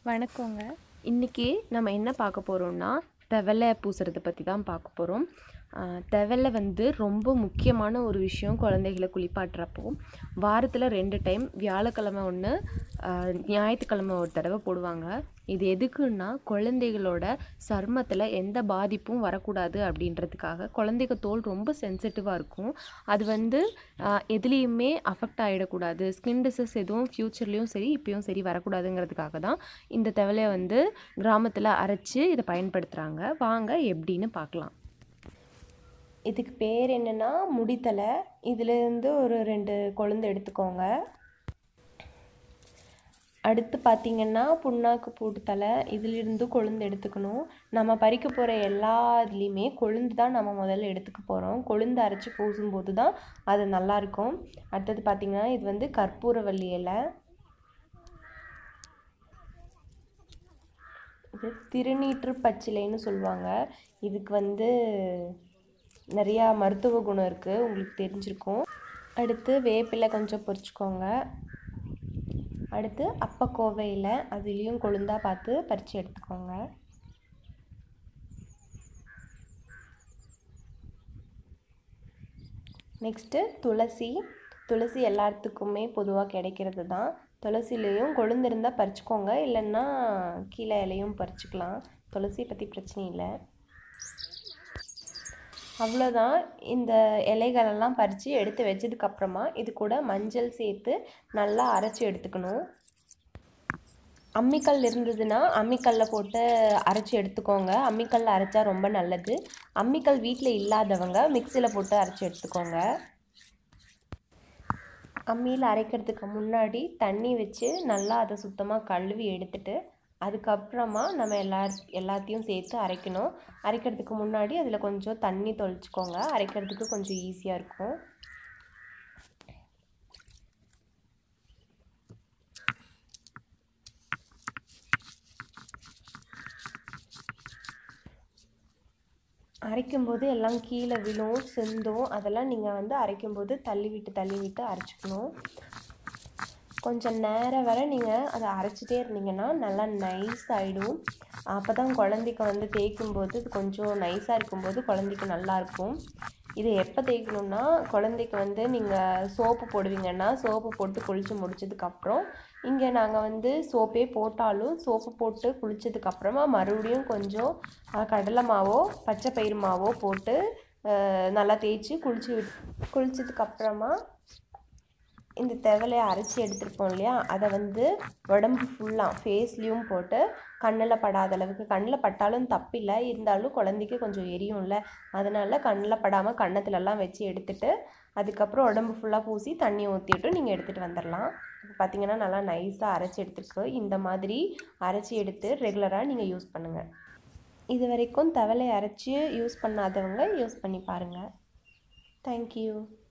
வணக்கங்க இன்றைக்கி நம்ம என்ன பார்க்க போகிறோம்னா தெவலை பூசுறதை பற்றி தான் பார்க்க போகிறோம் தெவலை வந்து ரொம்ப முக்கியமான ஒரு விஷயம் குழந்தைகளை குளிப்பாட்டுறப்போ வாரத்தில் ரெண்டு டைம் வியாழக்கிழமை ஒன்று ஞாயிற்றுக்கிழமை ஒரு தடவை போடுவாங்க இது எதுக்குன்னா குழந்தைகளோட சருமத்தில் எந்த பாதிப்பும் வரக்கூடாது அப்படின்றதுக்காக குழந்தைங்க தோல் ரொம்ப சென்சிட்டிவாக இருக்கும் அது வந்து ஆஹ், எதுலேயுமே அஃபெக்ட் ஆகிடக்கூடாது ஸ்கின் டிசீஸ் எதுவும் ஃப்யூச்சர்லேயும் சரி இப்பயும் சரி வரக்கூடாதுங்கிறதுக்காக தான் இந்த தெவலையை வந்து கிராமத்தில் அரைச்சி இதை பயன்படுத்துகிறாங்க வாங்க எப்படின்னு பார்க்கலாம் இதுக்கு பேர் என்னென்னா முடித்தலை இதுலேருந்து ஒரு ரெண்டு கொழுந்து எடுத்துக்கோங்க அடுத்து பார்த்தீங்கன்னா புண்ணாக்கு பூட்டு தலை இதிலிருந்து கொழுந்து எடுத்துக்கணும் நம்ம பறிக்க போகிற எல்லா இதுலேயுமே கொழுந்து தான் நம்ம முதல்ல எடுத்துக்க போகிறோம் கொழுந்து அரைச்சி பூசும்போது தான் அது நல்லாயிருக்கும் அடுத்தது பார்த்தீங்கன்னா இது வந்து கற்பூரவள்ளி இலை இது திருநீற்று பச்சிலைன்னு சொல்லுவாங்க இதுக்கு வந்து நிறையா மருத்துவ குணம் இருக்குது உங்களுக்கு தெரிஞ்சிருக்கும் அடுத்து வேப்பிலை கொஞ்சம் பொரிச்சுக்கோங்க அடுத்து அப்பக்கோவையில் அதுலேயும் கொழுந்தா பார்த்து பறித்து எடுத்துக்கோங்க நெக்ஸ்ட்டு துளசி துளசி எல்லாத்துக்குமே பொதுவாக கிடைக்கிறது தான் துளசிலையும் கொழுந்து இருந்தால் பறிச்சுக்கோங்க இல்லைன்னா கீழே இலையும் பறிச்சுக்கலாம் துளசி பற்றி பிரச்சனை இல்லை அவ்வளோதான் இந்த இலைகளெல்லாம் பறித்து எடுத்து வச்சதுக்கப்புறமா இது கூட மஞ்சள் சேர்த்து நல்லா அரைச்சி எடுத்துக்கணும் அம்மிக்கல் இருந்ததுன்னா அம்மிக்கல்ல போட்டு அரைச்சி எடுத்துக்கோங்க அம்மிக்கல்ல அரைச்சா ரொம்ப நல்லது அம்மிக்கல் வீட்டில் இல்லாதவங்க மிக்சியில் போட்டு அரைச்சி எடுத்துக்கோங்க அம்மியில் அரைக்கிறதுக்கு முன்னாடி தண்ணி வச்சு நல்லா அதை சுத்தமாக கழுவி எடுத்துட்டு அதுக்கப்புறமா நம்ம எல்லா எல்லாத்தையும் சேர்த்து அரைக்கணும் அரைக்கிறதுக்கு முன்னாடி அதில் கொஞ்சம் தண்ணி தொளிச்சுக்கோங்க அரைக்கிறதுக்கு கொஞ்சம் ஈஸியாக இருக்கும் அரைக்கும்போது எல்லாம் கீழே விழும் சிந்தும் அதெல்லாம் நீங்கள் வந்து அரைக்கும்போது தள்ளி விட்டு தள்ளி விட்டு அரைச்சிக்கணும் கொஞ்சம் நேரம் வரை நீங்கள் அதை அரைச்சிட்டே இருந்தீங்கன்னா நல்லா நைஸ் ஆகிடும் அப்போ தான் குழந்தைக்கு வந்து தேய்க்கும்போது இது கொஞ்சம் நைஸாக இருக்கும்போது குழந்தைக்கு நல்லாயிருக்கும் இது எப்போ தேய்க்கணும்னா குழந்தைக்கு வந்து நீங்கள் சோப்பு போடுவீங்கன்னா சோப்பு போட்டு குளித்து முடிச்சதுக்கப்புறம் இங்கே நாங்கள் வந்து சோப்பே போட்டாலும் சோப்பு போட்டு குளித்ததுக்கப்புறமா மறுபடியும் கொஞ்சம் அஹ், கடலை மாவோ பச்சை பயிறு மாவோ போட்டு அஹ், நல்லா தேய்ச்சி குளிச்சு விட் குளிச்சதுக்கப்புறமா இந்த தெவலையை அரைச்சி எடுத்துருப்போம் இல்லையா அதை வந்து உடம்பு ஃபுல்லாக ஃபேஸ்லேயும் போட்டு கண்ணில் படாத அளவுக்கு கண்ணில் பட்டாலும் தப்பில்லை இருந்தாலும் குழந்தைக்கு கொஞ்சம் எரியும்ல அதனால கண்ணில் படாமல் கன்னத்துலலாம் வச்சு எடுத்துட்டு அதுக்கப்புறம் உடம்பு ஃபுல்லாக பூசி தண்ணி ஊற்றிட்டு நீங்கள் எடுத்துகிட்டு வந்துடலாம் இப்போ பார்த்தீங்கன்னா நல்லா நைஸாக அரைச்சி எடுத்துருக்கு இந்த மாதிரி அரைச்சி எடுத்து ரெகுலராக நீங்கள் யூஸ் பண்ணுங்கள் இது வரைக்கும் தவளை அரைச்சி யூஸ் பண்ணாதவங்க யூஸ் பண்ணி பாருங்கள் தேங்க்யூ